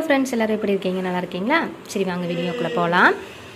Friends எல்லோரும் எப்படி இருக்கீங்க நல்லா இருக்கீங்களா சரி வாங்க வீடியோக்குள்ளே போகலாம்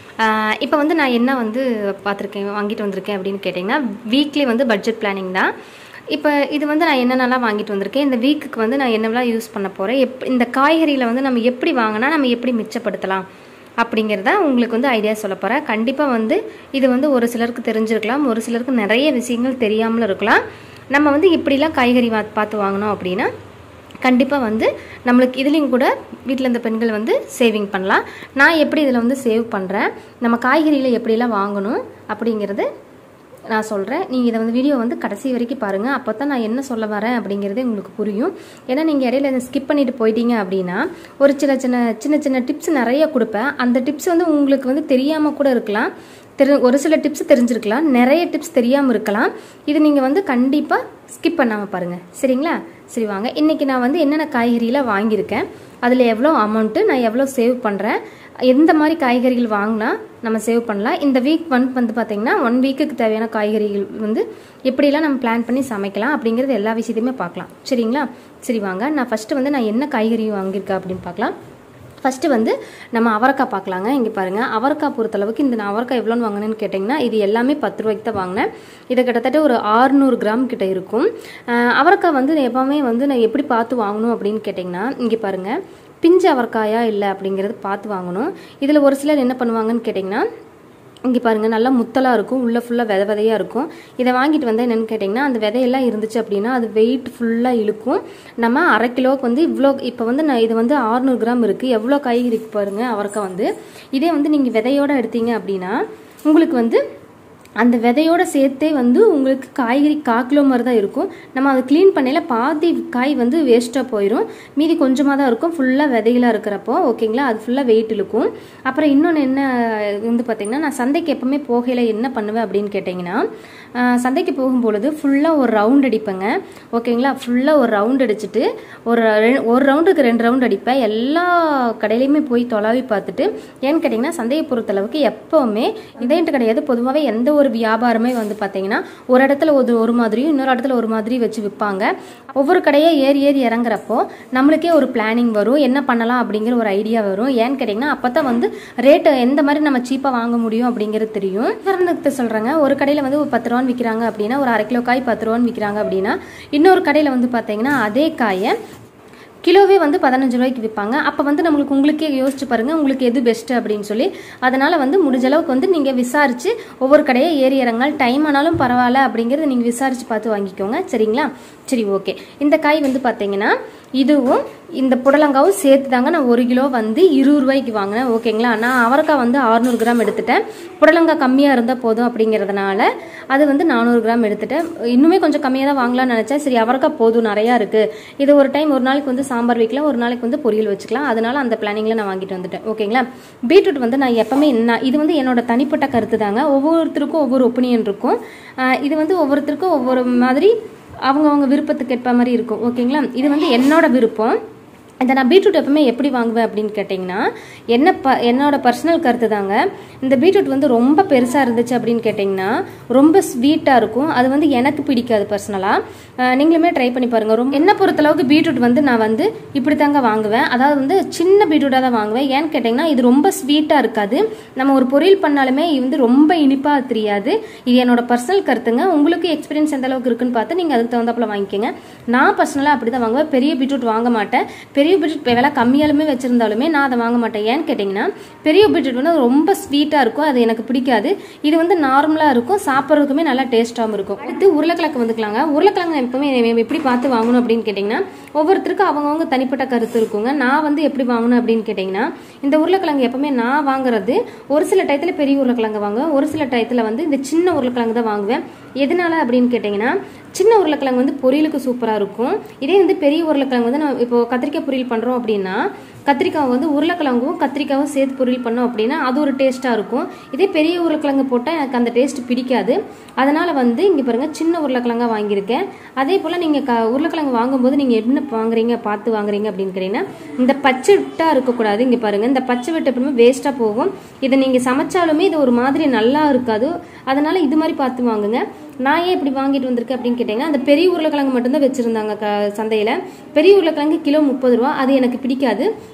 இப்போ வந்து நான் என்ன வந்து பார்த்துருக்கேன் வாங்கிட்டு வந்திருக்கேன் அப்படின்னு கேட்டிங்கன்னா வீக்லி வந்து பட்ஜெட் பிளானிங் தான் இப்போ இது வந்து நான் என்னென்னலாம் வாங்கிட்டு வந்திருக்கேன் இந்த வீக்குக்கு வந்து நான் என்னெல்லாம் யூஸ் பண்ண போகிறேன் எப் இந்த காய்கறியில் வந்து நம்ம எப்படி வாங்கினா நம்ம எப்படி மிச்சப்படுத்தலாம் அப்படிங்கிறத உங்களுக்கு வந்து ஐடியா சொல்ல போகிறேன் கண்டிப்பாக வந்து இது வந்து ஒரு சிலருக்கு தெரிஞ்சிருக்கலாம் ஒரு சிலருக்கு நிறைய விஷயங்கள் தெரியாமலும் இருக்கலாம் நம்ம வந்து இப்படிலாம் காய்கறி வா பார்த்து வாங்கினோம் அப்படின்னா கண்டிப்பாக வந்து நம்மளுக்கு இதுலேயும் கூட வீட்டில் இருந்த பெண்கள் வந்து சேவிங் பண்ணலாம் நான் எப்படி இதில் வந்து சேவ் பண்ணுறேன் நம்ம காய்கறிகளை எப்படிலாம் வாங்கணும் அப்படிங்கிறது நான் சொல்கிறேன் நீங்கள் இதை வந்து வீடியோ வந்து கடைசி வரைக்கும் பாருங்கள் அப்போ தான் நான் என்ன சொல்ல வரேன் அப்படிங்கிறதே உங்களுக்கு புரியும் ஏன்னா நீங்கள் இடையில இதை ஸ்கிப் பண்ணிட்டு போயிட்டீங்க அப்படின்னா ஒரு சின்ன சின்ன சின்ன சின்ன டிப்ஸ் நிறைய கொடுப்பேன் அந்த டிப்ஸ் வந்து உங்களுக்கு வந்து தெரியாமல் கூட இருக்கலாம் தெரி ஒரு சில டிப்ஸ் தெரிஞ்சிருக்கலாம் நிறைய டிப்ஸ் தெரியாமல் இருக்கலாம் இது நீங்கள் வந்து கண்டிப்பாக ஸ்கிப் பண்ணாமல் பாருங்கள் சரிங்களா சரி வாங்க இன்றைக்கி நான் வந்து என்னென்ன காய்கறியில் வாங்கியிருக்கேன் அதில் எவ்வளோ அமௌண்ட்டு நான் எவ்வளோ சேவ் பண்ணுறேன் எந்த மாதிரி காய்கறிகள் வாங்கினா நம்ம சேவ் பண்ணலாம் இந்த வீக் வந்து வந்து பார்த்திங்கன்னா ஒன் வீக்குக்கு தேவையான காய்கறிகள் வந்து எப்படிலாம் நம்ம பிளான் பண்ணி சமைக்கலாம் அப்படிங்கிறது எல்லா விஷயத்தையுமே பார்க்கலாம் சரிங்களா சரி வாங்க நான் ஃபஸ்ட்டு வந்து நான் என்ன காய்கறி வாங்கியிருக்கேன் அப்படின்னு பார்க்கலாம் ஃபஸ்ட்டு வந்து நம்ம அவரைக்காய் பார்க்கலாங்க இங்கே பாருங்கள் அவரைக்காய் பொறுத்தளவுக்கு இந்த நான் அவரைக்காய் எவ்வளோன்னு வாங்கினேன்னு கேட்டிங்கன்னா இது எல்லாமே பத்து ரூபாய்க்கு தான் வாங்கினேன் இது கிட்டத்தட்ட ஒரு ஆறுநூறு கிராம் கிட்ட இருக்கும் அவரைக்காய் வந்து எப்போவுமே வந்து நான் எப்படி பார்த்து வாங்கணும் அப்படின்னு கேட்டிங்கன்னா இங்கே பாருங்கள் பிஞ்சு அவரைக்காயா இல்லை அப்படிங்கிறது பார்த்து வாங்கணும் இதில் ஒரு சிலர் என்ன பண்ணுவாங்கன்னு கேட்டிங்கன்னா இங்கே பாருங்கள் நல்லா முத்தலாக இருக்கும் உள்ளே ஃபுல்லாக வித விதையாக இருக்கும் இதை வாங்கிட்டு வந்தால் என்னென்னு கேட்டிங்கன்னா அந்த விதையெல்லாம் இருந்துச்சு அப்படின்னா அது வெயிட் ஃபுல்லாக இழுக்கும் நம்ம அரை கிலோவுக்கு வந்து இவ்வளோ இப்போ வந்து நான் இது வந்து ஆறுநூறு கிராம் இருக்குது எவ்வளோ காய்கறி பாருங்கள் அவரைக்காய் வந்து இதே வந்து நீங்கள் விதையோடு எடுத்தீங்க அப்படின்னா உங்களுக்கு வந்து அந்த விதையோட சேர்த்தே வந்து உங்களுக்கு காய்கறி கால் கிலோ மாதிரி தான் இருக்கும் நம்ம அதை க்ளீன் பண்ணையில் பாதி காய் வந்து வேஸ்ட்டாக போயிடும் மீதி கொஞ்சமாக தான் இருக்கும் ஃபுல்லாக விதைகளாக இருக்கிறப்போ ஓகேங்களா அது ஃபுல்லாக வெயிட் இழுக்கும் அப்புறம் இன்னொன்று என்ன வந்து பார்த்திங்கன்னா நான் சந்தைக்கு எப்போவுமே போகையில் என்ன பண்ணுவேன் அப்படின்னு கேட்டிங்கன்னா சந்தைக்கு போகும்பொழுது ஃபுல்லாக ஒரு ரவுண்ட் அடிப்பேங்க ஓகேங்களா ஃபுல்லாக ஒரு ரவுண்ட் அடிச்சுட்டு ஒரு ஒரு ரவுண்டுக்கு ரெண்டு ரவுண்ட் அடிப்பேன் எல்லா கடையிலையுமே போய் தொலாவி பார்த்துட்டு ஏன்னு கேட்டிங்கன்னா சந்தையை பொறுத்தளவுக்கு எப்போவுமே இதேன்ட்டு கிடையாது பொதுவாகவே எந்த ஒரு வியாபாரமே வந்து பார்த்தீங்கன்னா ஒரு இடத்துல ஒரு ஒரு மாதிரியும் இன்னொரு இடத்துல ஒரு மாதிரி வச்சு விற்பாங்க ஒவ்வொரு கடையாக ஏறி ஏறி இறங்குறப்போ நம்மளுக்கே ஒரு பிளானிங் வரும் என்ன பண்ணலாம் அப்படிங்கிற ஒரு ஐடியா வரும் ஏன்னு கேட்டிங்கன்னா அப்போ தான் வந்து ரேட்டு எந்த மாதிரி நம்ம சீப்பாக வாங்க முடியும் அப்படிங்கிறது தெரியும் உதாரணத்துக்கு சொல்கிறேங்க ஒரு கடையில் வந்து ஒரு பத்து ரூபான்னு விற்கிறாங்க அப்படின்னா ஒரு அரை கிலோ காய் பத்து ரூபான்னு விற்கிறாங்க அப்படின்னா இன்னொரு கடையில் வந்து பார்த்தீங்கன்னா அதே காயை கிலோவே வந்து பதினஞ்சு ரூபாய்க்கு விற்பாங்க அப்போ வந்து நம்மளுக்கு உங்களுக்கே யோசிச்சு பாருங்கள் உங்களுக்கு எது பெஸ்ட்டு அப்படின்னு சொல்லி அதனால் வந்து முடிஞ்ச அளவுக்கு வந்து நீங்கள் விசாரித்து ஒவ்வொரு கடையை ஏறி இறங்கால் டைம் ஆனாலும் பரவாயில்ல அப்படிங்கிறத நீங்கள் விசாரித்து பார்த்து வாங்கிக்கோங்க சரிங்களா சரி ஓகே இந்த காய் வந்து பார்த்தீங்கன்னா இதுவும் இந்த புடலங்காவும் சேர்த்து தாங்க நான் ஒரு கிலோ வந்து இருபது ரூபாய்க்கு வாங்கினேன் ஓகேங்களா நான் அவரைக்காய் வந்து அறுநூறு கிராம் எடுத்துட்டேன் புடலங்காய் கம்மியாக இருந்தால் போதும் அப்படிங்கிறதுனால அது வந்து நானூறு கிராம் எடுத்துட்டேன் இன்னுமே கொஞ்சம் கம்மியாக தான் வாங்கலாம்னு நினச்சேன் சரி அவரைக்காய் போதும் நிறையா இருக்குது இது ஒரு டைம் ஒரு நாளைக்கு வந்து சாம்பார் வைக்கலாம் ஒரு நாளைக்கு வந்து பொரியல் வச்சுக்கலாம் அதனால அந்த பிளானிங்கில் நான் வாங்கிட்டு வந்துட்டேன் ஓகேங்களா பீட்ரூட் வந்து நான் எப்பவுமே என்ன இது வந்து என்னோட தனிப்பட்ட கருத்து தாங்க ஒவ்வொருத்தருக்கும் ஒவ்வொரு ஒப்பீனியன் இருக்கும் இது வந்து ஒவ்வொருத்தருக்கும் ஒவ்வொரு மாதிரி அவங்கவுங்க விருப்பத்துக்கு ஏற்ப மாதிரி இருக்கும் ஓகேங்களா இது வந்து என்னோட விருப்பம் இந்த நான் பீட்ரூட் எப்பவுமே எப்படி வாங்குவேன் அப்படின்னு கேட்டிங்கன்னா என்ன ப என்னோட பர்சனல் கருத்து தாங்க இந்த பீட்ரூட் வந்து ரொம்ப பெருசாக இருந்துச்சு அப்படின்னு கேட்டிங்கன்னா ரொம்ப ஸ்வீட்டாக இருக்கும் அது வந்து எனக்கு பிடிக்காது பர்சனலாக நீங்களுமே ட்ரை பண்ணி பாருங்கள் ரொம்ப என்ன பொறுத்தளவுக்கு பீட்ரூட் வந்து நான் வந்து இப்படி தாங்க வாங்குவேன் அதாவது வந்து சின்ன பீட்ரூட்டாக தான் வாங்குவேன் ஏன்னு கேட்டிங்கன்னா இது ரொம்ப ஸ்வீட்டாக இருக்காது நம்ம ஒரு பொரியல் பண்ணாலுமே இது வந்து ரொம்ப இனிப்பாக தெரியாது இது என்னோட பர்சனல் கருத்துங்க உங்களுக்கு எக்ஸ்பீரியன்ஸ் எந்த அளவுக்கு இருக்குன்னு பார்த்து நீங்கள் அதுக்கு தகுந்தாப்பில் வாங்கிக்கோங்க நான் பர்சனலாக அப்படி தான் வாங்குவேன் பெரிய பீட்ரூட் வாங்க மாட்டேன் பெரிய பெரிய பீட்ரூட் விலை கம்மியாலுமே வச்சிருந்தாலுமே நான் அதை வாங்க மாட்டேன் ஏன்னு கேட்டிங்கன்னா பெரிய பீட்ரூட் வந்து ரொம்ப ஸ்வீட்டாக இருக்கும் அது எனக்கு பிடிக்காது இது வந்து நார்மலாக இருக்கும் சாப்பிட்றதுக்குமே நல்லா டேஸ்ட்டாகவும் இருக்கும் அடுத்து உருளைக்கிழங்கு வந்துக்கலாங்க உருளைக்கிழங்கு எப்பவுமே எப்படி பார்த்து வாங்கணும் அப்படின்னு கேட்டிங்கன்னா ஒவ்வொருத்தருக்கும் அவங்கவுங்க தனிப்பட்ட கருத்து இருக்குங்க நான் வந்து எப்படி வாங்கணும் அப்படின்னு கேட்டிங்கன்னா இந்த உருளைக்கிழங்கு எப்பவுமே நான் வாங்குறது ஒரு சில டயத்தில் பெரிய உருளைக்கிழங்கு வாங்குவேன் ஒரு சில டயத்தில் வந்து இந்த சின்ன உருளைக்கிழங்கு தான் வாங்குவேன் எதனால அப்படின்னு கேட்டிங்கன்னா சின்ன உருளைக்கிழங்கு வந்து பொரியலுக்கு சூப்பராக இருக்கும் இதே வந்து பெரிய உருளைக்கிழங்கு வந்து நம்ம இப்போ கத்திரிக்காய் பொரியல் பண்ணுறோம் அப்படின்னா கத்திரிக்காய் வந்து உருளைக்கிழங்கும் கத்திரிக்காயும் சேர்த்து பொரியல் பண்ணோம் அப்படின்னா அது ஒரு டேஸ்ட்டாக இருக்கும் இதே பெரிய உருளைக்கிழங்கு போட்டால் எனக்கு அந்த டேஸ்ட் பிடிக்காது அதனால் வந்து இங்கே பாருங்கள் சின்ன உருளைக்கிழங்கா வாங்கியிருக்கேன் அதே போல் நீங்கள் க உருளைக்கிழங்கு வாங்கும்போது நீங்கள் என்ன வாங்குறீங்க பார்த்து வாங்குறீங்க அப்படின்னு கேட்டிங்கன்னா இந்த பச்சை விட்டாக இருக்கக்கூடாது இங்கே பாருங்கள் இந்த பச்சை விட்டு எப்பவுமே வேஸ்ட்டாக போகும் இதை நீங்கள் சமைச்சாலுமே இது ஒரு மாதிரி நல்லா இருக்காது அதனால் இது மாதிரி பார்த்து வாங்குங்க நான் ஏன் இப்படி வாங்கிட்டு வந்திருக்கேன் அப்படின்னு கேட்டிங்கன்னா அந்த பெரிய உருளைக்கிழங்கு மட்டும்தான் வச்சுருந்தாங்க க சந்தையில் பெரிய உருளைக்கிழங்கு கிலோ முப்பது ரூபா அது எனக்கு பிடிக்காது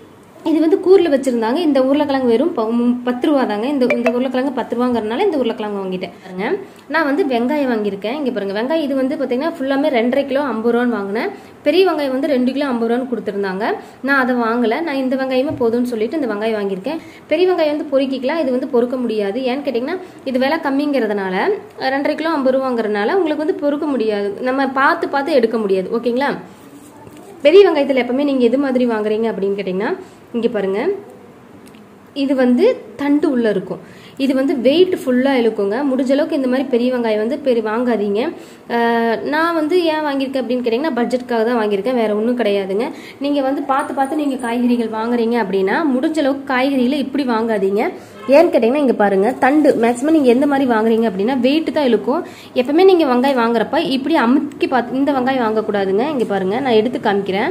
இது வந்து கூரில் வச்சுருந்தாங்க இந்த உருளைக்கிழங்கு வெறும் ப- ம், பத்து ரூபா தாங்க இந்த இந்த உருளைக்கிழங்கு பத்து ரூபாங்கிறனால இந்த உருளைக்கிழங்கு வாங்கிட்டேன் பாருங்க நான் வந்து வெங்காயம் வாங்கியிருக்கேன் இங்கே பாருங்க வெங்காயம் இது வந்து பார்த்தீங்கன்னா ஃபுல்லாமே ரெண்டரை கிலோ ஐம்பது ரூபான்னு வாங்கினேன் பெரிய வெங்காயம் வந்து ரெண்டு கிலோ ஐம்பது ரூபான்னு கொடுத்துருந்தாங்க நான் அதை வாங்கலை நான் இந்த வெங்காயமே போதும்னு சொல்லிட்டு இந்த வெங்காயம் வாங்கியிருக்கேன் பெரிய வெங்காயம் வந்து பொறுக்கிக்கலாம் இது வந்து பொறுக்க முடியாது ஏன்னு கேட்டிங்கன்னா இது விலை கம்மிங்கிறதுனால ரெண்டரை கிலோ ஐம்பது ரூபாங்கிறதுனால உங்களுக்கு வந்து பொறுக்க முடியாது நம்ம பார்த்து பார்த்து எடுக்க முடியாது ஓகேங்களா பெரிய வெங்காயத்தில் எப்பவுமே நீங்கள் எது மாதிரி வாங்குறீங்க அப்படின்னு கேட்டிங்கன்னா இங்கே பாருங்க இது வந்து தண்டு உள்ள இருக்கும் இது வந்து வெயிட் ஃபுல்லாக இழுக்குங்க முடிஞ்ச அளவுக்கு இந்த மாதிரி பெரிய வெங்காயம் வந்து பெரிய வாங்காதீங்க அஹ் நான் வந்து ஏன் வாங்கியிருக்கேன் அப்படின்னு கேட்டிங்கன்னா பட்ஜெட்காக தான் வாங்கியிருக்கேன் வேற ஒன்றும் கிடையாதுங்க நீங்கள் வந்து பார்த்து பார்த்து நீங்கள் காய்கறிகள் வாங்குறீங்க அப்படின்னா முடிஞ்ச அளவுக்கு காய்கறிகளை இப்படி வாங்காதீங்க ஏன்னு கேட்டிங்கன்னா இங்கே பாருங்க தண்டு மேக்ஸிமம் நீங்கள் எந்த மாதிரி வாங்குறீங்க அப்படின்னா வெயிட் தான் இழுக்கும் எப்பவுமே நீங்கள் வெங்காயம் வாங்குறப்ப இப்படி அமுக்கி பார்த்து இந்த வெங்காயம் வாங்கக்கூடாதுங்க இங்கே பாருங்க நான் எடுத்து காமிக்கிறேன்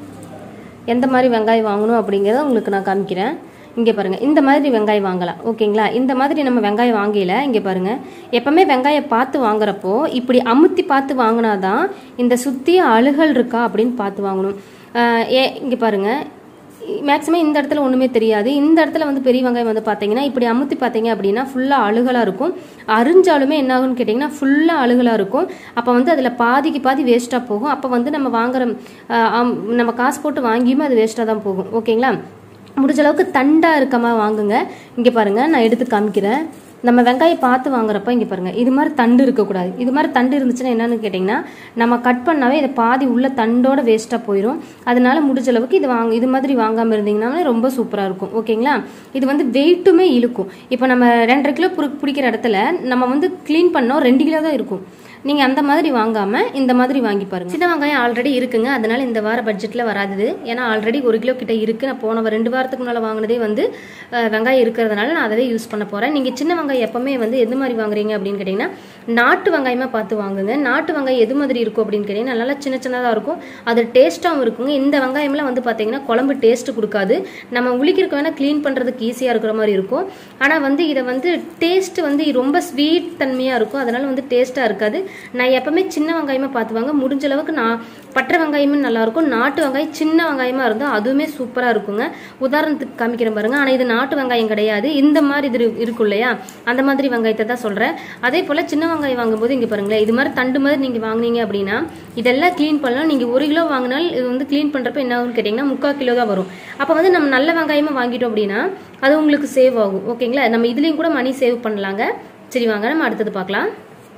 எந்த மாதிரி வெங்காயம் வாங்கணும் அப்படிங்கிறத உங்களுக்கு நான் காமிக்கிறேன் இங்கே பாருங்க இந்த மாதிரி வெங்காயம் வாங்கலாம் ஓகேங்களா இந்த மாதிரி நம்ம வெங்காயம் வாங்கல இங்கே பாருங்க எப்பவுமே வெங்காயம் பார்த்து வாங்குறப்போ இப்படி அமுத்தி பார்த்து வாங்கினாதான் இந்த சுற்றி அழுகல் இருக்கா அப்படின்னு பார்த்து வாங்கணும் ஆஹ் ஏ இங்கே பாருங்க மேக்ஸிமம் இந்த இடத்துல ஒன்றுமே தெரியாது இந்த இடத்துல வந்து பெரிய வெங்காயம் வந்து பார்த்தீங்கன்னா இப்படி அமுத்தி பார்த்தீங்க அப்படின்னா ஃபுல்லாக அழுகலாக இருக்கும் அரிஞ்சாலுமே என்ன ஆகும்னு கேட்டிங்கன்னா ஃபுல்லாக அழுகலாக இருக்கும் அப்போ வந்து அதில் பாதிக்கு பாதி வேஸ்ட்டாக போகும் அப்போ வந்து நம்ம வாங்குற ஆஹ் ஆம், நம்ம காசு போட்டு வாங்கியுமே அது வேஸ்ட்டாக தான் போகும் ஓகேங்களா முடிஞ்ச அளவுக்கு தண்டா இருக்கமா வாங்குங்க இங்கே பாருங்க நான் எடுத்து காமிக்கிறேன் நம்ம வெங்காயம் பார்த்து வாங்குறப்ப இங்கே பாருங்க இது மாதிரி தண்டு இருக்கக்கூடாது இது மாதிரி தண்டு இருந்துச்சுன்னா என்னன்னு கேட்டிங்கன்னா நம்ம கட் பண்ணாவே இதை பாதி உள்ள தண்டோட வேஸ்ட்டாக போயிடும் அதனால முடிஞ்ச அளவுக்கு இது வாங்க இது மாதிரி வாங்காமல் இருந்தீங்கன்னா ரொம்ப சூப்பராக இருக்கும் ஓகேங்களா இது வந்து வெயிட்டுமே இழுக்கும் இப்போ நம்ம ரெண்டரை கிலோ புரு பிடிக்கிற இடத்துல நம்ம வந்து க்ளீன் பண்ணோம் ரெண்டு கிலோ தான் இருக்கும் நீங்கள் அந்த மாதிரி வாங்காம இந்த மாதிரி வாங்கி பாருங்க சின்ன வெங்காயம் ஆல்ரெடி இருக்குங்க அதனால இந்த வார பட்ஜெட்டில் வராது ஏன்னா ஆல்ரெடி ஒரு கிலோ கிட்ட இருக்கு நான் போன வா- ரெண்டு வாரத்துக்கு முன்னால் வாங்கினதே வந்து அஹ், வெங்காயம் இருக்கிறதுனால நான் அதவே யூஸ் பண்ண போகிறேன் நீங்கள் சின்ன வெங்காயம் எப்பவுமே வந்து எது மாதிரி வாங்குறீங்க அப்படின்னு கேட்டிங்கன்னா நாட்டு வெங்காயமாக பார்த்து வாங்குங்க நாட்டு வெங்காயம் எது மாதிரி இருக்கும் அப்படின்னு கேட்டிங்கன்னா நல்லா சின்ன சின்னதாக இருக்கும் அது டேஸ்ட்டாகவும் இருக்குங்க இந்த வெங்காயம்லாம் வந்து பார்த்தீங்கன்னா குழம்பு டேஸ்ட் கொடுக்காது நம்ம உளிக்கிறதுக்கு வேணால் க்ளீன் பண்ணுறதுக்கு ஈஸியாக இருக்கிற மாதிரி இருக்கும் ஆனால் வந்து இதை வந்து டேஸ்ட் வந்து ரொம்ப ஸ்வீட் தன்மையாக இருக்கும் அதனால வந்து டேஸ்ட்டாக இருக்காது நான் எப்பவுமே சின்ன வெங்காயமாக பார்த்து வாங்க முடிஞ்ச அளவுக்கு நான் பட்டை வெங்காயமும் நல்லா இருக்கும் நாட்டு வெங்காயம் சின்ன வெங்காயமாக இருந்தால் அதுவுமே சூப்பராக இருக்குங்க உதாரணத்துக்கு காமிக்கிறேன் பாருங்க ஆனால் இது நாட்டு வெங்காயம் கிடையாது இந்த மாதிரி இது இரு- இருக்கும் இல்லையா அந்த மாதிரி வெங்காயத்தை தான் சொல்கிறேன் அதே போல் சின்ன வெங்காயம் வாங்கும்போது இங்கே பாருங்களேன் இது மாதிரி தண்டு மாதிரி நீங்கள் வாங்குனீங்க அப்படின்னா இதெல்லாம் க்ளீன் பண்ணலாம் நீங்கள் ஒரு கிலோ வாங்கினால் இது வந்து க்ளீன் பண்ணுறப்ப என்ன ஆகும்னு கேட்டிங்கன்னா முக்கால் கிலோ தான் வரும் அப்போ வந்து நம்ம நல்ல வெங்காயமாக வாங்கிட்டோம் அப்படின்னா அது உங்களுக்கு சேவ் ஆகும் ஓகேங்களா நம்ம இதுலேயும் கூட மணி சேவ் பண்ணலாங்க சரி வாங்க நம்ம அடுத்தது பார்க்கலாம்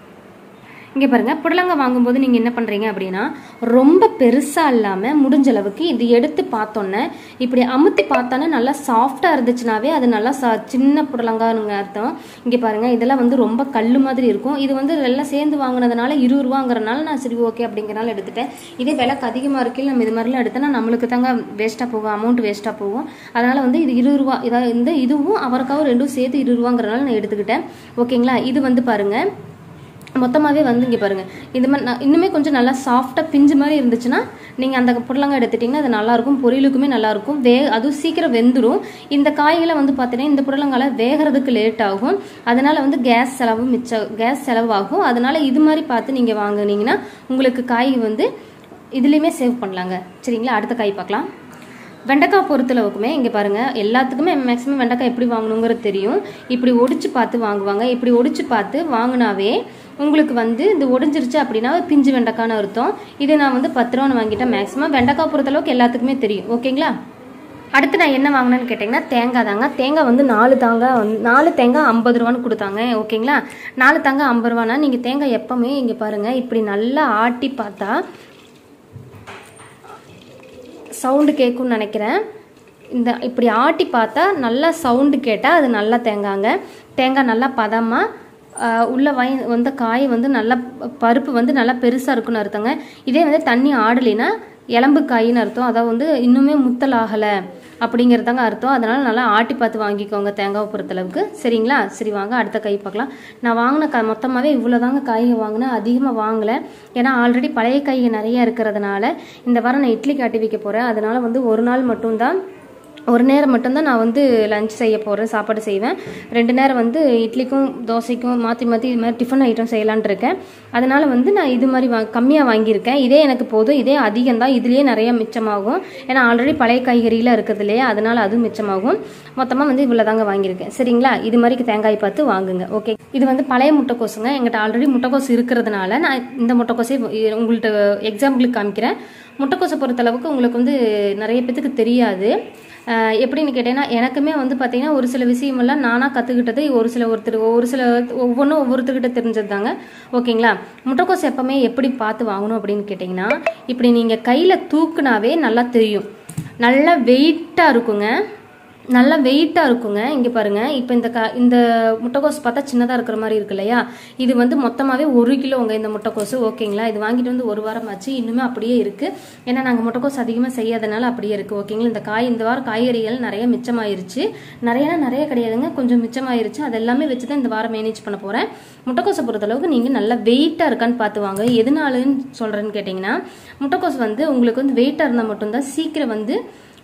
இங்கே பாருங்க புடலங்காய் வாங்கும்போது நீங்கள் என்ன பண்ணுறீங்க அப்படின்னா ரொம்ப பெருசாக இல்லாமல் முடிஞ்ச அளவுக்கு இது எடுத்து பார்த்தோன்னே இப்படி அமுத்தி பார்த்தோன்னே நல்லா சாஃப்டாக இருந்துச்சுனாவே அது நல்லா சா சின்ன புடலங்காய்னுங்க அர்த்தம் இங்கே பாருங்க இதெல்லாம் வந்து ரொம்ப கல் மாதிரி இருக்கும் இது வந்து எல்லாம் சேர்ந்து வாங்கினதுனால இருபது ரூபாங்கிறனால நான் சரி ஓகே அப்படிங்கிறனால எடுத்துட்டேன் இதே விலைக்கு அதிகமாக இருக்கையில் நம்ம இது மாதிரிலாம் எடுத்தோன்னா நம்மளுக்கு தாங்க வேஸ்ட்டாக போகும் அமௌண்ட் வேஸ்ட்டாக போகும் அதனால் வந்து இது இருபது ரூபா இதாக இந்த இதுவும் அவருக்காவும் ரெண்டும் சேர்த்து இருபது ரூபாங்கிறனால நான் எடுத்துக்கிட்டேன் ஓகேங்களா இது வந்து பாருங்கள் மொத்தமாகவே வந்து இங்கே பாருங்கள் இது மாதிரி நான் இன்னுமே கொஞ்சம் நல்லா சாஃப்டாக பிஞ்சு மாதிரி இருந்துச்சுன்னா நீங்கள் அந்த புடலங்காய் எடுத்துட்டிங்கன்னா அது நல்லாயிருக்கும் பொரியலுக்குமே நல்லாயிருக்கும் வே அதுவும் சீக்கிரம் வெந்துடும் இந்த காய்களை வந்து பார்த்தீங்கன்னா இந்த புடலங்கால வேகிறதுக்கு லேட் ஆகும் அதனால் வந்து கேஸ் செலவு மிச்சம் கேஸ் செலவாகும் அதனால் இது மாதிரி பார்த்து நீங்கள் வாங்குனீங்கன்னா உங்களுக்கு காய் வந்து இதுலேயுமே சேவ் பண்ணலாங்க சரிங்களா அடுத்த காய் பார்க்கலாம் வெண்டைக்காய் பொறுத்தளவுக்குமே இங்கே பாருங்கள் எல்லாத்துக்குமே மேக்ஸிமம் வெண்டைக்காய் எப்படி வாங்கணுங்கிறது தெரியும் இப்படி ஒடிச்சு பார்த்து வாங்குவாங்க இப்படி ஒடிச்சு பார்த்து வாங்கினாவே உங்களுக்கு வந்து இது ஒடிஞ்சிருச்சு அப்படின்னா பிஞ்சு வெண்டைக்கான்னு அர்த்தம் இது நான் வந்து பத்து ரூபான்னு வாங்கிட்டேன் மேக்ஸிமம் வெண்டைக்காய் பொறுத்தளவுக்கு எல்லாத்துக்குமே தெரியும் ஓகேங்களா அடுத்து நான் என்ன வாங்கினேன்னு கேட்டிங்கன்னா தேங்காய் தாங்க தேங்காய் வந்து நாலு தாங்காய் வந்து நாலு தேங்காய் ஐம்பது ரூபான்னு கொடுத்தாங்க ஓகேங்களா நாலு தேங்காய் ஐம்பது ரூபானா நீங்கள் தேங்காய் எப்பவுமே இங்கே பாருங்கள் இப்படி நல்லா ஆட்டி பார்த்தா சவுண்டு கேட்கும்னு நினைக்கிறேன் இந்த இப்படி ஆட்டி பார்த்தா நல்லா சவுண்டு கேட்டால் அது நல்லா தேங்காங்க தேங்காய் நல்லா பதமாக உள்ள வாய் வந்த காய் வந்து நல்லா பருப்பு வந்து நல்லா பெருசாக இருக்குன்னு அர்த்தங்க இதே வந்து தண்ணி ஆடலைன்னா எலம்பு காயின்னு அர்த்தம் அதாவது வந்து இன்னுமே முத்தல் ஆகலை அப்படிங்கிறதாங்க அர்த்தம் அதனால் நல்லா ஆட்டி பார்த்து வாங்கிக்கோங்க தேங்காவை பொறுத்தளவுக்கு சரிங்களா சரி வாங்க அடுத்த காய் பார்க்கலாம் நான் வாங்கின கா மொத்தமாகவே இவ்வளோதாங்க காய்கள் வாங்கினேன் அதிகமாக வாங்கலை ஏன்னா ஆல்ரெடி பழைய காய்கள் நிறைய இருக்கிறதுனால இந்த வாரம் நான் இட்லி காட்டி வைக்க போகிறேன் அதனால் வந்து ஒரு நாள் மட்டும்தான் ஒரு நேரம் மட்டும்தான் நான் வந்து லஞ்ச் செய்ய போகிறேன் சாப்பாடு செய்வேன் ரெண்டு நேரம் வந்து இட்லிக்கும் தோசைக்கும் மாற்றி மாற்றி இது மாதிரி டிஃபன் ஐட்டம் செய்யலான் இருக்கேன் அதனால் வந்து நான் இது மாதிரி வா கம்மியாக வாங்கியிருக்கேன் இதே எனக்கு போதும் இதே அதிகம் தான் இதுலேயே நிறைய மிச்சமாகும் ஏன்னா ஆல்ரெடி பழைய காய்கறியில் இருக்கிறது இல்லையா அதனால் அதுவும் மிச்சமாகும் மொத்தமாக வந்து இவ்வளோ தாங்க வாங்கியிருக்கேன் சரிங்களா இது மாதிரி தேங்காய் பார்த்து வாங்குங்க ஓகே இது வந்து பழைய முட்டைக்கோசுங்க எங்கிட்ட ஆல்ரெடி முட்டைக்கோசு இருக்கிறதுனால நான் இந்த முட்டைக்கோசை உங்கள்கிட்ட எக்ஸாம்பிளுக்கு காமிக்கிறேன் முட்டைக்கோசை பொறுத்தளவுக்கு உங்களுக்கு வந்து நிறைய பேத்துக்கு தெரியாது அஹ் எப்படின்னு கேட்டீங்கன்னா எனக்குமே வந்து பார்த்தீங்கன்னா ஒரு சில விஷயமெல்லாம் நானாக கற்றுக்கிட்டது ஒரு சில ஒருத்தர் ஒரு சில ஒவ்வொன்றும் ஒவ்வொருத்தர்கிட்ட தெரிஞ்சது தாங்க ஓகேங்களா முட்டைக்கோஸ் எப்பவுமே எப்படி பார்த்து வாங்கணும் அப்படின்னு கேட்டிங்கன்னா இப்படி நீங்கள் கையில் தூக்குனாவே நல்லா தெரியும் நல்லா வெயிட்டாக இருக்குங்க நல்லா வெயிட்டாக இருக்குங்க இங்கே பாருங்கள் இப்போ இந்த க இந்த முட்டைக்கோஸ் பார்த்தா சின்னதாக இருக்கிற மாதிரி இருக்கு இல்லையா இது வந்து மொத்தமாகவே ஒரு கிலோங்க இந்த முட்டைக்கோசு ஓகேங்களா இது வாங்கிட்டு வந்து ஒரு வாரம் ஆச்சு இன்னுமே அப்படியே இருக்குது ஏன்னா நாங்கள் முட்டைக்கோஸ் அதிகமாக செய்யாதனால அப்படியே இருக்குது ஓகேங்களா இந்த காய் இந்த வாரம் காய்கறிகள் நிறைய மிச்சமாயிருச்சு நிறையா நிறைய கிடையாதுங்க கொஞ்சம் மிச்சமாயிருச்சு அது எல்லாமே வச்சு தான் இந்த வாரம் மேனேஜ் பண்ண போகிறேன் முட்டைக்கோஸை பொறுத்தளவுக்கு நீங்கள் நல்லா வெயிட்டாக இருக்கான்னு பார்த்து வாங்க எதனாலன்னு சொல்கிறேன்னு கேட்டிங்கன்னா முட்டைக்கோஸ் வந்து உங்களுக்கு வந்து வெயிட்டாக இருந்தால் மட்டும்தான் சீக்கிரம் வந்து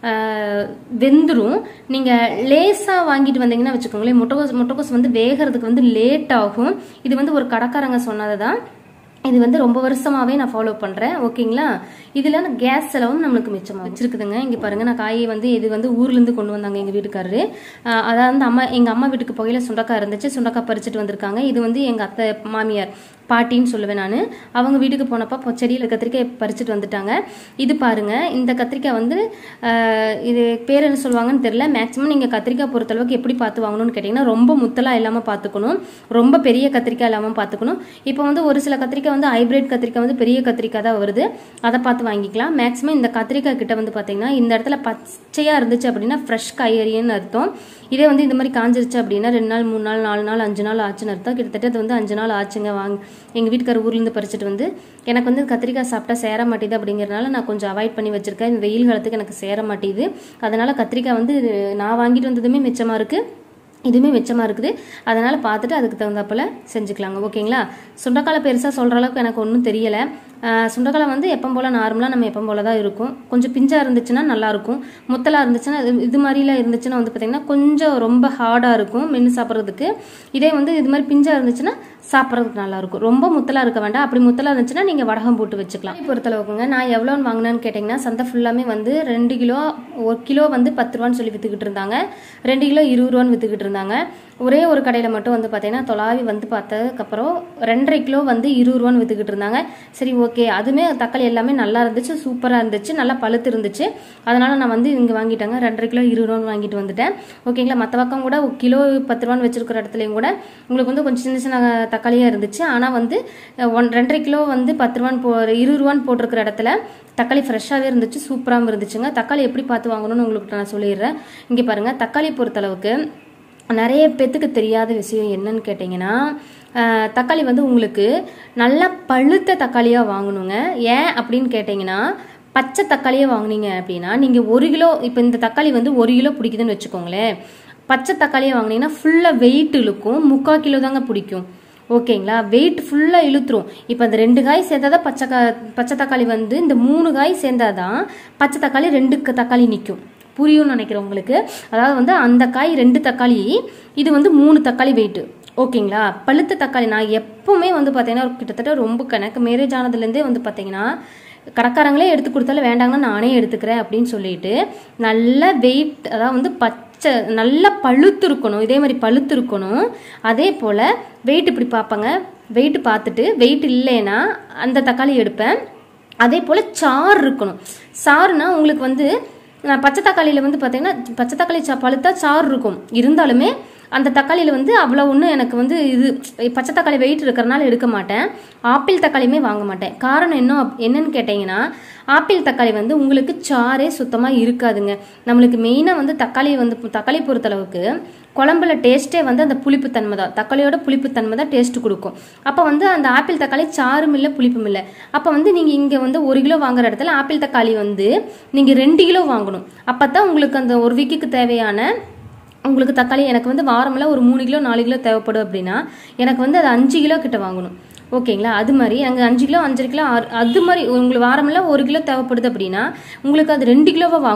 ஆஹ் வெந்துரும் நீங்கள் லேசாக வாங்கிட்டு வந்தீங்கன்னா வச்சுக்கோங்களேன் முட்டைக்கோஸ் முட்டைக்கோஸ் வந்து வேகிறதுக்கு வந்து லேட் ஆகும் இது வந்து ஒரு கடைக்காரங்க சொன்னது தான் இது வந்து ரொம்ப வருஷமாவே நான் ஃபாலோ பண்றேன் ஓகேங்களா இதுல கேஸ் செலவும் நம்மளுக்கு மிச்சமா வச்சிருக்குதுங்க இங்க பாருங்க நான் காயை வந்து இது வந்து ஊர்ல இருந்து கொண்டு வந்தாங்க எங்க வீட்டுக்காரரு ஆஹ் அதாவது அம்மா எங்க அம்மா வீட்டுக்கு போகையில சுண்டக்காய் இருந்துச்சு சுண்டக்காய் பறிச்சுட்டு வந்திருக்காங்க இது வந்து எங்க அத்தை மாமியார் பாட்டின்னு சொல்லுவேன் நான் அவங்க வீட்டுக்கு போனப்போ செடியில் கத்திரிக்காய் பறிச்சுட்டு வந்துட்டாங்க இது பாருங்க இந்த கத்திரிக்காய் வந்து ஆஹ் இது பேர் என்ன சொல்லுவாங்கன்னு தெரியல மேக்ஸிமம் நீங்கள் கத்திரிக்காய் பொறுத்தளவுக்கு எப்படி பார்த்து வாங்கணும்னு கேட்டிங்கன்னா ரொம்ப முத்தலாக இல்லாமல் பார்த்துக்கணும் ரொம்ப பெரிய கத்திரிக்காய் இல்லாமல் பார்த்துக்கணும் இப்போ வந்து ஒரு சில கத்திரிக்காய் வந்து ஹைபிரிட் கத்திரிக்காய் வந்து பெரிய கத்திரிக்காய் தான் வருது அதை பார்த்து வாங்கிக்கலாம் மேக்ஸிமம் இந்த கத்திரிக்காய் கிட்ட வந்து பார்த்தீங்கன்னா இந்த இடத்துல பச்சையாக இருந்துச்சு அப்படின்னா ஃப்ரெஷ் காய்கறின்னு அர்த்தம் இதே வந்து இந்த மாதிரி காஞ்சிருச்சு அப்படின்னா ரெண்டு நாள் மூணு நாள் நாலு நாள் அஞ்சு நாள் ஆச்சுன்னு அர்த்தம் கிட்டத்தட்ட அது வந்து அஞ்சு நாள் ஆச்சுங்க வாங்க எங்கள் வீட்டுக்கார ஊர்லேருந்து பறிச்சுட்டு வந்து எனக்கு வந்து கத்திரிக்காய் சாப்பிட்டா சேர மாட்டேது அப்படிங்கிறனால நான் கொஞ்சம் அவாய்ட் பண்ணி வச்சிருக்கேன் இந்த வெயில் காலத்துக்கு எனக்கு சேர மாட்டேது அதனால கத்திரிக்காய் வந்து நான் வாங்கிட்டு வந்ததுமே மிச்சமாக இருக்குது இதுவுமே மிச்சமாக இருக்குது அதனால் பார்த்துட்டு அதுக்கு தகுந்தாப்புல செஞ்சுக்கலாங்க ஓகேங்களா சுண்டக்காலை பெருசாக சொல்கிற அளவுக்கு எனக்கு ஒன்றும் தெரியலை ஆஹ் சுண்டக்காலை வந்து எப்போ போல் நார்மலாக நம்ம எப்போ போல தான் இருக்கும் கொஞ்சம் பிஞ்சாக இருந்துச்சுன்னா நல்லாயிருக்கும் முத்தலாக இருந்துச்சுன்னா இது- இது மாதிரிலாம் இருந்துச்சுன்னா வந்து பார்த்திங்கன்னா கொஞ்சம் ரொம்ப ஹார்டாக இருக்கும் மென்று சாப்பிட்றதுக்கு இதே வந்து இது மாதிரி பிஞ்சாக இருந்துச்சுன்னா சாப்பிட்றதுக்கு நல்லாயிருக்கும் ரொம்ப முத்தலாக இருக்க வேண்டாம் அப்படி முத்தலாக இருந்துச்சுன்னா நீங்கள் வடகம் போட்டு வச்சுக்கலாம் பொறுத்தளவுக்குங்க நான் எவ்வளோன்னு வாங்கினேன்னு கேட்டிங்கன்னா சந்தை ஃபுல்லாமே வந்து ரெண்டு கிலோ ஒரு கிலோ வந்து பத்து ரூபான்னு சொல்லி விற்றுக்கிட்டு இருந்தாங்க ரெண்டு கிலோ இருபது ரூபான்னு விற்றுக்கிட்டு இருந்தாங்க ஒரே ஒரு கடையில் மட்டும் வந்து பார்த்தீங்கன்னா தொலாவி வந்து பார்த்ததுக்கப்புறம் ரெண்டரை கிலோ வந்து இருபது ரூபான்னு விற்றுக்கிட்டு இருந்தாங்க சரி ஓகே அதுவுமே தக்காளி எல்லாமே நல்லா இருந்துச்சு சூப்பராக இருந்துச்சு நல்லா பழுத்து இருந்துச்சு அதனால நான் வந்து இங்கே வாங்கிட்டேங்க ரெண்டரை கிலோ இருபது ரூபான்னு வாங்கிட்டு வந்துட்டேன் ஓகேங்களா மற்ற பக்கம் கூட ஒரு கிலோ பத்து ரூபான்னு வச்சிருக்கிற இடத்துலையும் கூட உங்களுக்கு வந்து கொஞ்சம் சின்ன சின்ன தக்காளியாக இருந்துச்சு ஆனால் வந்து அஹ், ஒன் ரெண்டரை கிலோ வந்து பத்து ரூபான்னு போ இருபது ரூபான்னு போட்டிருக்கிற இடத்துல தக்காளி ஃப்ரெஷ்ஷாகவே இருந்துச்சு சூப்பராகவும் இருந்துச்சுங்க தக்காளி எப்படி பார்த்து வாங்கணும்னு உங்களுக்கு நான் சொல்லிடுறேன் இங்கே பாருங்கள் தக்காளி பொறுத்தளவுக்கு நிறைய பேத்துக்கு தெரியாத விஷயம் என்னன்னு கேட்டிங்கன்னா ஆஹ், தக்காளி வந்து உங்களுக்கு நல்லா பழுத்த தக்காளியாக வாங்கணுங்க ஏன் அப்படின்னு கேட்டிங்கன்னா பச்சை தக்காளியே வாங்குனீங்க அப்படின்னா நீங்கள் ஒரு கிலோ இப்போ இந்த தக்காளி வந்து ஒரு கிலோ பிடிக்குதுன்னு வச்சுக்கோங்களேன் பச்சை தக்காளியை வாங்குனீங்கன்னா ஃபுல்லாக வெயிட் இழுக்கும் முக்கால் கிலோ தாங்க பிடிக்கும் ஓகேங்களா வெயிட் ஃபுல்லாக இழுத்துரும் இப்போ அந்த ரெண்டு காய் சேர்ந்தாதான் பச்சை கா பச்சை தக்காளி வந்து இந்த மூணு காய் சேர்ந்தாதான் பச்சை தக்காளி ரெண்டு க- தக்காளி நிற்கும் புரியும்னு நினைக்கிறேன் உங்களுக்கு அதாவது வந்து அந்த காய் ரெண்டு தக்காளி இது வந்து மூணு தக்காளி வெயிட்டு ஓகேங்களா பழுத்த தக்காளி நான் எப்பவுமே வந்து பார்த்தீங்கன்னா கிட்டத்தட்ட ரொம்ப கணக்கு மேரேஜ் ஆனதுலேருந்தே வந்து பார்த்தீங்கன்னா கடைக்காரங்களே எடுத்து கொடுத்தாலும் வேண்டாங்கன்னா நானே எடுத்துக்கிறேன் அப்படின்னு சொல்லிட்டு நல்ல வெயிட் அதாவது வந்து பச்சை நல்லா பழுத்து இருக்கணும் இதே மாதிரி பழுத்து இருக்கணும் அதே போல் வெயிட் இப்படி பார்ப்பேங்க வெயிட் பார்த்துட்டு வெயிட் இல்லைன்னா அந்த தக்காளி எடுப்பேன் அதே போல் சாறு இருக்கணும் சாறுனா உங்களுக்கு வந்து நான் பச்சை தக்காளியில் வந்து பார்த்தீங்கன்னா பச்சை தக்காளி சா பழுத்தா சாறு இருக்கும் இருந்தாலுமே அந்த தக்காளியில் வந்து அவ்வளோ ஒன்றும் எனக்கு வந்து இது பச்சை தக்காளி வெயிட் இருக்கிறனால எடுக்க மாட்டேன் ஆப்பிள் தக்காளியுமே வாங்க மாட்டேன் காரணம் என்ன அப்- என்னன்னு கேட்டிங்கன்னா ஆப்பிள் தக்காளி வந்து உங்களுக்கு சாரே சுத்தமாக இருக்காதுங்க நம்மளுக்கு மெயினாக வந்து தக்காளி வந்து தக்காளி பொறுத்தளவுக்கு குழம்புல டேஸ்ட்டே வந்து அந்த புளிப்புத்தன்மை தான் தக்காளியோட புளிப்புத்தன்மை தான் டேஸ்ட் கொடுக்கும் அப்போ வந்து அந்த ஆப்பிள் தக்காளி சாரும் இல்லை புளிப்பும் இல்லை அப்போ வந்து நீங்கள் இங்கே வந்து ஒரு கிலோ வாங்குற இடத்துல ஆப்பிள் தக்காளி வந்து நீங்கள் ரெண்டு கிலோ வாங்கணும் அப்போ தான் உங்களுக்கு அந்த ஒரு வீக்குக்கு தேவையான உங்களுக்கு தக்காளி எனக்கு வந்து வாரமில் ஒரு மூணு கிலோ நாலு கிலோ தேவைப்படும் அப்படின்னா எனக்கு வந்து அது அஞ்சு கிலோ கிட்ட வாங்கணும் ஓகேங்களா அது மாதிரி அங்கே அஞ்சு கிலோ அஞ்சரை கிலோ ஆறு அது மாதிரி உங்களுக்கு வாரமில் ஒரு கிலோ தேவைப்படுது அப்படின்னா உங்களுக்கு அது ரெண்டு கிலோவாக வாங்கணும்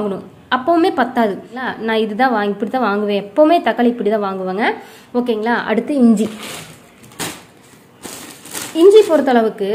அப்போவுமே பத்தாது இல்ல? நான் இதுதான் வாங்கி இப்படி தான் வாங்குவேன் எப்போவுமே தக்காளி இப்படி தான் வாங்குவேங்க ஓகேங்களா அடுத்து இஞ்சி இஞ்சி பொறுத்தளவுக்கு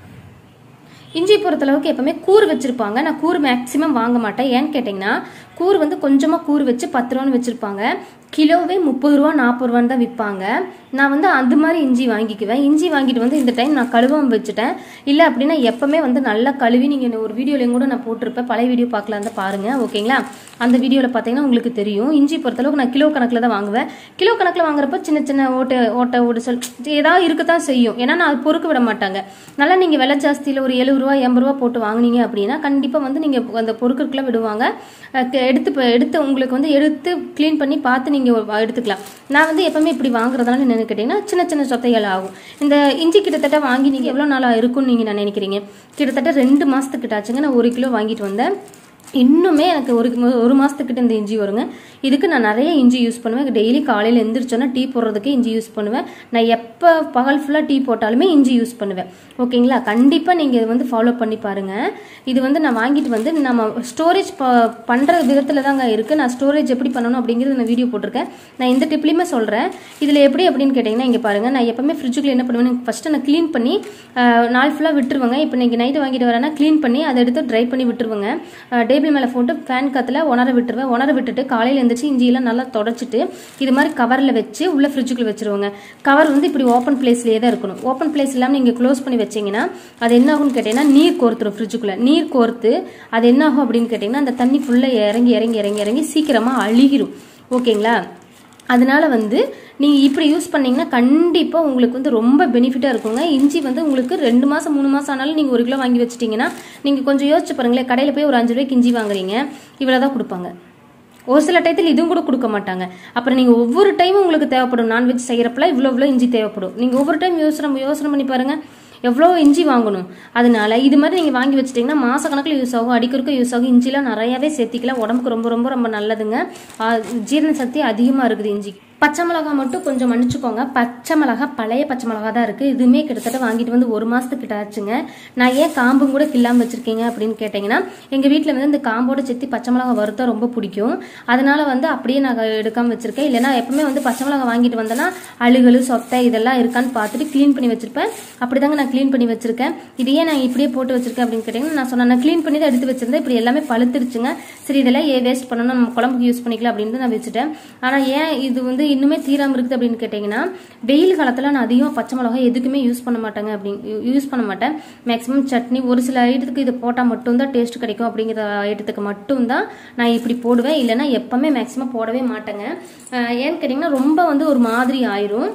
இஞ்சி பொறுத்தளவுக்கு எப்பவுமே கூறு வச்சிருப்பாங்க நான் கூறு மேக்ஸிமம் வாங்க மாட்டேன் ஏன்னு கேட்டிங்கன்னா கூறு வந்து கொஞ்சமாக கூறு வச்சு பத்து ரூபான்னு வச்சுருப்பாங்க கிலோவே முப்பது ரூபா நாற்பது ரூபான்னு தான் விற்பாங்க நான் வந்து அந்த மாதிரி இஞ்சி வாங்கிக்குவேன் இஞ்சி வாங்கிட்டு வந்து இந்த டைம் நான் கழுவாம வச்சுட்டேன் இல்லை அப்படின்னா எப்பவுமே வந்து நல்லா கழுவி நீங்கள் ஒரு வீடியோலையும் கூட நான் போட்டிருப்பேன் பழைய வீடியோ பார்க்கலாம் தான் பாருங்கள் ஓகேங்களா அந்த வீடியோவில் பார்த்தீங்கன்னா உங்களுக்கு தெரியும் இஞ்சி பொறுத்தளவுக்கு நான் கிலோ கணக்கில் தான் வாங்குவேன் கிலோ கணக்கில் வாங்குறப்ப சின்ன சின்ன ஓட்டை ஓட்டை ஓடு சொல் ஏதாவது இருக்கத்தான் செய்யும் ஏன்னா நான் அது பொறுக்க விட மாட்டாங்க நல்லா நீங்கள் விலை ஜாஸ்தியில் ஒரு எழுபது ரூபா எண்பது ரூபா போட்டு வாங்குனீங்க அப்படின்னா கண்டிப்பாக வந்து நீங்கள் அந்த பொறுக்கிறதுக்குலாம் விடுவாங்க அஹ் கே- எடுத்து ப- எடுத்து உங்களுக்கு வந்து எடுத்து க்ளீன் பண்ணி பார்த்து நீங்கள் எடுத்துக்கலாம் நான் வந்து எப்பவுமே இப்படி வாங்குறதுனால என்னன்னு கேட்டிங்கன்னா சின்ன சின்ன சொத்தைகள் ஆகும் இந்த இஞ்சி கிட்டத்தட்ட வாங்கி நீங்கள் எவ்வளோ நாளாக இருக்கும்னு நீங்கள் நான் நினைக்கிறீங்க கிட்டத்தட்ட ரெண்டு மாதத்துக்கிட்ட ஆச்சுங்க நான் ஒரு கிலோ வாங்கிட்டு வந்தேன் இன்னுமே எனக்கு ஒரு ஒரு மாதத்துக்கிட்ட இந்த இஞ்சி வருங்க இதுக்கு நான் நிறைய இஞ்சி யூஸ் பண்ணுவேன் டெய்லி காலையில் எந்திரிச்சோன்னா டீ போடுறதுக்கு இஞ்சி யூஸ் பண்ணுவேன் நான் எப்போ பகல் ஃபுல்லாக டீ போட்டாலுமே இஞ்சி யூஸ் பண்ணுவேன் ஓகேங்களா கண்டிப்பாக நீங்கள் இது வந்து ஃபாலோ பண்ணி பாருங்கள் இது வந்து நான் வாங்கிட்டு வந்து நம்ம ஸ்டோரேஜ் ப பண்ணுற விதத்தில் தாங்க இருக்குது நான் ஸ்டோரேஜ் எப்படி பண்ணணும் அப்படிங்கிறது நான் வீடியோ போட்டிருக்கேன் நான் இந்த டிப்லையுமே சொல்கிறேன் இதில் எப்படி அப்படின்னு கேட்டிங்கன்னா இங்கே பாருங்கள் நான் எப்பவுமே ஃப்ரிட்ஜுக்குள்ள என்ன பண்ணுவேன் ஃபஸ்ட்டு நான் க்ளீன் பண்ணி அஹ், நாள் ஃபுல்லாக விட்டுருவேங்க இப்போ நீங்கள் நைட்டு வாங்கிட்டு வரேன்னா க்ளீன் பண்ணி அதை எடுத்து ட்ரை பண்ணி விட்டுருவேங்க டேபிள் மேலே போட்டு ஃபேன் காற்றுல உணர விட்டுருவேன் உணர விட்டுட்டு காலையில் எழுந்திரிச்சு இஞ்சியெல்லாம் நல்லா தொடச்சிட்டு இது மாதிரி கவரில் வச்சு உள்ள ஃப்ரிட்ஜுக்குள்ள வச்சிருவாங்க கவர் வந்து இப்படி ஓப்பன் பிளேஸ்லேயே தான் இருக்கணும் ஓப்பன் பிளேஸ் இல்லாமல் நீங்கள் க்ளோஸ் பண்ணி வச்சீங்கன்னா அது என்ன ஆகும்னு கேட்டிங்கன்னா நீர் கோர்த்துரும் ஃப்ரிட்ஜுக்குள்ளே நீர் கோர்த்து அது என்ன ஆகும் அப்படின்னு கேட்டிங்கன்னா அந்த தண்ணி ஃபுல்லாக இறங்கி இறங்கி இறங்கி இறங்கி சீக்கிரமாக அழுகிரும் ஓகேங்களா அதனால வந்து நீங்கள் இப்படி யூஸ் பண்ணீங்கன்னா கண்டிப்பாக உங்களுக்கு வந்து ரொம்ப பெனிஃபிட்டாக இருக்குங்க இஞ்சி வந்து உங்களுக்கு ரெண்டு மாதம் மூணு மாதம் ஆனாலும் நீங்கள் ஒரு கிலோ வாங்கி வச்சிட்டிங்கன்னா நீங்கள் கொஞ்சம் யோசிச்சு பாருங்களேன் கடையில் போய் ஒரு அஞ்சு ரூபாய்க்கு இஞ்சி வாங்குறீங்க இவ்வளோ தான் கொடுப்பாங்க ஒரு சில டயத்தில் இதுவும் கூட கொடுக்க மாட்டாங்க அப்புறம் நீங்கள் ஒவ்வொரு டைமும் உங்களுக்கு தேவைப்படும் நான்வெஜ் செய்கிறப்பெல்லாம் இவ்வளோ இவ்வளோ இஞ்சி தேவைப்படும் நீங்கள் ஒவ்வொரு டைம் யோசனை யோசனை பண்ணி பாருங்கள் எவ்வளோ இஞ்சி வாங்கணும் அதனால இது மாதிரி நீங்கள் வாங்கி வச்சிட்டிங்கன்னா மாச கணக்கில் யூஸ் ஆகும் அடிக்கொருக்க யூஸ் ஆகும் இஞ்சிலாம் நிறையாவே சேர்த்திக்கலாம் உடம்புக்கு ரொம்ப ரொம்ப ரொம்ப நல்லதுங்க ஆ, ஜீரண சக்தி அதிகமாக இருக்குது இஞ்சி பச்சை மிளகா மட்டும் கொஞ்சம் மன்னிச்சுக்கோங்க பச்சை மிளகா பழைய பச்சை மிளகா தான் இருக்குது இதுவுமே கிட்டத்தட்ட வாங்கிட்டு வந்து ஒரு மாதத்துக்கிட்ட ஆச்சுங்க நான் ஏன் காம்பும் கூட கில்லாமல் வச்சுருக்கீங்க அப்படின்னு கேட்டிங்கன்னா எங்கள் வீட்டில் வந்து இந்த காம்போட செத்தி பச்சை மிளகா வறுத்தா ரொம்ப பிடிக்கும் அதனால வந்து அப்படியே நான் எடுக்காமல் வச்சுருக்கேன் இல்லைன்னா எப்பவுமே வந்து பச்சை மிளகா வாங்கிட்டு வந்தேன்னா அழுகலு சொத்தை இதெல்லாம் இருக்கான்னு பார்த்துட்டு க்ளீன் பண்ணி வச்சிருப்பேன் அப்படிதாங்க நான் க்ளீன் பண்ணி வச்சிருக்கேன் இது ஏன் நான் இப்படியே போட்டு வச்சிருக்கேன் அப்படின்னு கேட்டிங்கன்னா நான் சொன்னேன் நான் க்ளீன் பண்ணி தான் எடுத்து வச்சிருந்தேன் இப்படி எல்லாமே பழுத்துருச்சுங்க சரி இதெல்லாம் ஏன் வேஸ்ட் பண்ணணும் நம்ம குழம்புக்கு யூஸ் பண்ணிக்கலாம் அப்படின்னு நான் வச்சுட்டேன் ஆனால் ஏன் இது வந்து இன்னுமே தீராம இருக்குது அப்படின்னு கேட்டிங்கன்னா வெயில் காலத்தில் நான் அதிகமாக பச்சை மிளகாய் எதுக்குமே யூஸ் பண்ண மாட்டேங்க அப்படின்னு யூஸ் பண்ண மாட்டேன் மேக்ஸிமம் சட்னி ஒரு சில ஐட்டத்துக்கு இது போட்டால் மட்டும்தான் டேஸ்ட் கிடைக்கும் அப்படிங்கிற ஐட்டத்துக்கு மட்டும்தான் நான் இப்படி போடுவேன் இல்லைன்னா எப்பவுமே மேக்ஸிமம் போடவே மாட்டேங்க அஹ் ஏன்னு கேட்டிங்கன்னா ரொம்ப வந்து ஒரு மாதிரி ஆயிரும்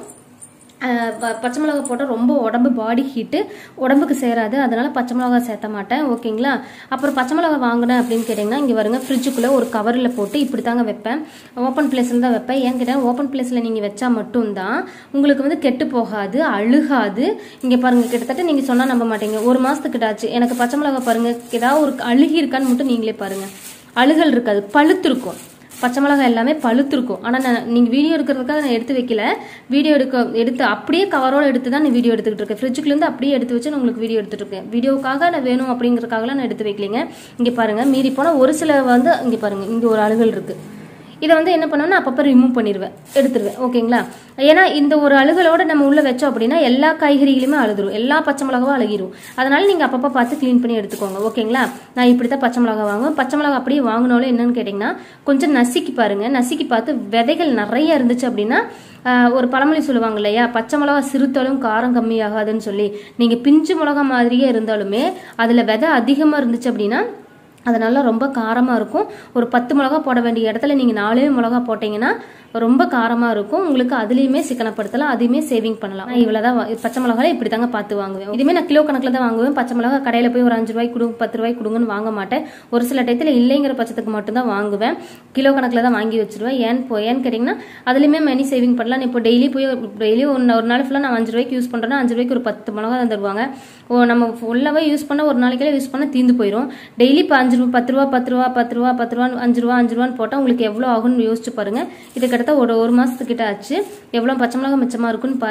அஹ் ப- பச்சை மிளகா போட்டால் ரொம்ப உடம்பு பாடி ஹீட்டு உடம்புக்கு சேராது அதனால பச்சை மிளகா சேர்த்த மாட்டேன் ஓகேங்களா அப்புறம் பச்சை மிளகா வாங்கினேன் அப்படின்னு கேட்டிங்கன்னா இங்கே வருங்க ஃப்ரிட்ஜுக்குள்ளே ஒரு கவரில் போட்டு இப்படி தாங்க வைப்பேன் ஓப்பன் பிளேஸில் தான் வைப்பேன் ஏன் கேட்டால் ஓப்பன் பிளேஸில் நீங்கள் வச்சா மட்டும்தான் உங்களுக்கு வந்து கெட்டு போகாது அழுகாது இங்கே பாருங்க கிட்டத்தட்ட நீங்கள் சொன்னால் நம்ப மாட்டீங்க ஒரு மாதத்துக்கிட்ட ஆச்சு எனக்கு பச்சை மிளகா பாருங்க ஏதாவது ஒரு அழுகி இருக்கான்னு மட்டும் நீங்களே பாருங்க அழுகல் இருக்காது பழுத்து இருக்கும் பச்சை மிளகாய் எல்லாமே பழுத்திருக்கும் ஆனால் நான் நீங்கள் வீடியோ எடுக்கிறதுக்காக நான் எடுத்து வைக்கல வீடியோ எடுக்க எடுத்து அப்படியே கவரோட எடுத்து தான் நான் வீடியோ எடுத்துக்கிட்டு இருக்கேன் ஃப்ரிட்ஜுக்குலேருந்து அப்படியே எடுத்து வச்சு நான் உங்களுக்கு வீடியோ எடுத்துட்டு இருக்கேன் வீடியோக்காக நான் வேணும் அப்படிங்கிறதுக்காகலாம் நான் எடுத்து வைக்கலைங்க இங்கே பாருங்கள் மீறி போனால் ஒரு சில வந்து இங்கே பாருங்கள் இங்கே ஒரு அழுகல் இருக்குது இதை வந்து என்ன பண்ணுவேன்னா அப்பப்போ ரிமூவ் பண்ணிடுவேன் எடுத்துருவேன் ஓகேங்களா ஏன்னா இந்த ஒரு அழுகலோட நம்ம உள்ள வச்சோம் அப்படின்னா எல்லா காய்கறிகளுமே அழுதுரும் எல்லா பச்சை மிளகாவும் அழுகிரும் அதனால நீங்க அப்பப்போ பார்த்து க்ளீன் பண்ணி எடுத்துக்கோங்க ஓகேங்களா நான் இப்படி தான் பச்சை மிளகா வாங்குவேன் பச்சை மிளகா அப்படியே வாங்கினாலும் என்னன்னு கேட்டிங்கன்னா கொஞ்சம் நசுக்கி பாருங்க நசுக்கி பார்த்து விதைகள் நிறைய இருந்துச்சு அப்படின்னா ஆஹ், ஒரு பழமொழி சொல்லுவாங்க இல்லையா பச்சை மிளகா சிறுத்தாலும் காரம் கம்மியாகாதுன்னு சொல்லி நீங்க பிஞ்சு மிளகா மாதிரியே இருந்தாலுமே அதுல விதை அதிகமா இருந்துச்சு அப்படின்னா அது நல்லா ரொம்ப காரமாக இருக்கும் ஒரு பத்து மிளகா போட வேண்டிய இடத்துல நீங்கள் நாலே மிளகா போட்டிங்கன்னா ரொம்ப காரமாக இருக்கும் உங்களுக்கு அதுலேயுமே சிக்கனப்படுத்தலாம் அதையுமே சேவிங் பண்ணலாம் நான் இவ்வளோதான் வா- பச்சை மிளகாய் இப்படி தாங்க பார்த்து வாங்குவேன் இதுவுமே நான் கிலோ கணக்கில் தான் வாங்குவேன் பச்சை மிளகா கடையில் போய் ஒரு அஞ்சு ரூபாய்க்கு கொடுங்க பத்து ரூபாய்க்கு கொடுங்கன்னு வாங்க மாட்டேன் ஒரு சில டயத்தில் இல்லைங்கிற பட்சத்துக்கு மட்டும்தான் வாங்குவேன் கிலோ கணக்கில் தான் வாங்கி வச்சிருவேன் ஏன் போ ஏன்னு கேட்டிங்கன்னா அதுலேயுமே மணி சேவிங் பண்ணலாம் இப்போ டெய்லி போய் டெய்லி ஒன்று ஒரு நாள் ஃபுல்லாக நான் அஞ்சு ரூபாய்க்கு யூஸ் பண்ணுறேன்னா அஞ்சு ரூபாய்க்கு ஒரு பத்து மிளகா தான் தருவாங்க ஓ நம்ம ஃபுல்லாகவே யூஸ் பண்ண ஒரு நாளைக்கெல்லாம் யூஸ் பண்ண தீந்து போயிடும் டெய்லி இப்போ அஞ்சு ரூபா பத்து ரூபா பத்து ரூபா பத்து ரூபா பத்து ரூபா அஞ்சு ரூபா அஞ்சு ரூபான்னு போட்டால் உங்களுக்கு எவ்வளோ ஆகும்னு யோசிச்சு பாருங்க இது கிட்டத்தட்ட ஒரு ஒரு மாதத்துக்கிட்ட ஆச்சு எவ்வளோ பச்சை மிளகா மிச்சமாக இருக்குன்னு பாருங்க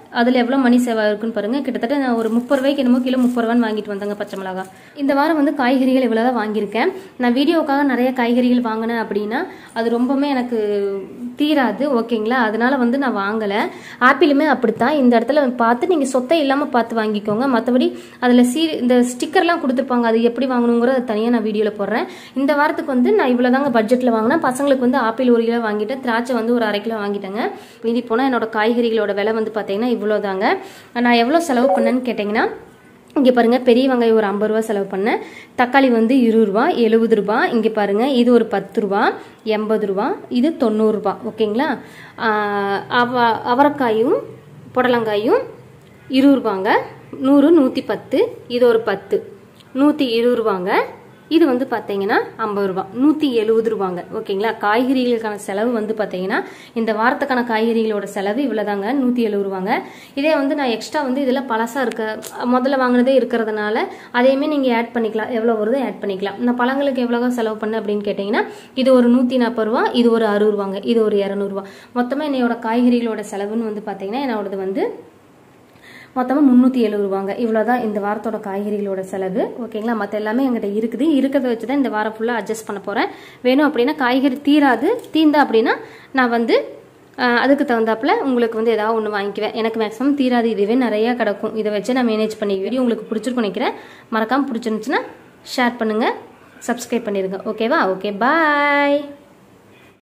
அதில் எவ்வளோ மணி சேவ் இருக்குன்னு பாருங்கள் கிட்டத்தட்ட நான் ஒரு முப்பது ரூபாய்க்கு என்னமோ கிலோ முப்பது ரூபான்னு வாங்கிட்டு வந்தாங்க பச்சை மிளகா இந்த வாரம் வந்து காய்கறிகள் இவ்வளோ தான் வாங்கியிருக்கேன் நான் வீடியோக்காக நிறைய காய்கறிகள் வாங்கினேன் அப்படின்னா அது ரொம்பவுமே எனக்கு தீராது ஓகேங்களா அதனால வந்து நான் வாங்கலை ஆப்பிளுமே அப்படித்தான் இந்த இடத்துல பார்த்து நீங்கள் சொத்தை இல்லாமல் பார்த்து வாங்கிக்கோங்க மற்றபடி அதில் சீ இந்த ஸ்டிக்கர்லாம் கொடுத்துருப்பாங்க அது எப்படி வாங்கணுங்கிறத தனியாக நான் வீடியோவில் போடுறேன் இந்த வாரத்துக்கு வந்து நான் இவ்வளோ தாங்க பட்ஜெட்டில் வாங்கினேன் பசங்களுக்கு வந்து ஆப்பிள் ஒரு கிலோ வாங்கிட்டேன் திராட்சை வந்து ஒரு அரை கிலோ வாங்கிட்டேங்க மீதி போனால் என்னோட காய்கறிகளோட விலை வந்து பார்த்தீங்கன்னா இவ்வளோ தாங்க நான் எவ்வளோ செலவு பண்ணேன்னு கேட்டிங்கன்னா இங்கே பாருங்கள் பெரிய வெங்காயம் ஒரு ஐம்பது ரூபா செலவு பண்ணேன் தக்காளி வந்து இருபது ரூபா எழுபது ரூபா இங்கே பாருங்கள் இது ஒரு பத்து ரூபா எண்பது ரூபா இது தொண்ணூறுரூபா ஓகேங்களா ஆஹ் அவ அவரைக்காயும் புடலங்காயும் இருபது ரூபாங்க நூறு நூற்றி பத்து இது ஒரு பத்து நூற்றி இருபது ரூபாங்க இது வந்து பார்த்தீங்கன்னா ஐம்பது ரூபா நூற்றி எழுபது ரூபாங்க ஓகேங்களா காய்கறிகளுக்கான செலவு வந்து பார்த்தீங்கன்னா இந்த வாரத்துக்கான காய்கறிகளோட செலவு இவ்வளோதாங்க நூற்றி எழுபது ரூபாங்க இதே வந்து நான் எக்ஸ்ட்ரா வந்து இதில் பழசாக இருக்க முதல்ல வாங்கினதே இருக்கிறதுனால அதையுமே நீங்கள் ஆட் பண்ணிக்கலாம் எவ்வளோ வருதோ ஆட் பண்ணிக்கலாம் நான் பழங்களுக்கு எவ்வளோ செலவு பண்ணேன் அப்படின்னு கேட்டிங்கன்னா இது ஒரு நூற்றி நாற்பது ரூபா இது ஒரு அறுபது ரூபாங்க இது ஒரு இரநூறுவா மொத்தமாக என்னையோட காய்கறிகளோட செலவுன்னு வந்து பார்த்தீங்கன்னா என்னோடது வந்து மொத்தமாக முந்நூற்றி எழுபது ரூபாங்க இவ்வளோ தான் இந்த வாரத்தோட காய்கறிகளோட செலவு ஓகேங்களா மற்ற எல்லாமே என்கிட்ட இருக்குது இருக்கிறத வச்சு தான் இந்த வாரம் ஃபுல்லாக அட்ஜஸ்ட் பண்ண போகிறேன் வேணும் அப்படின்னா காய்கறி தீராது தீந்தா அப்படின்னா நான் வந்து ஆஹ், அதுக்கு தகுந்தாப்புல உங்களுக்கு வந்து ஏதாவது ஒன்று வாங்கிக்குவேன் எனக்கு மேக்ஸிமம் தீராது இதுவே நிறையா கிடக்கும் இதை வச்சு நான் மேனேஜ் பண்ணி வீடியோ உங்களுக்கு பிடிச்சிருக்கும் நினைக்கிறேன் மறக்காமல் பிடிச்சிருந்துச்சுன்னா ஷேர் பண்ணுங்கள் சப்ஸ்கிரைப் பண்ணிடுங்க ஓகேவா ஓகே பாய்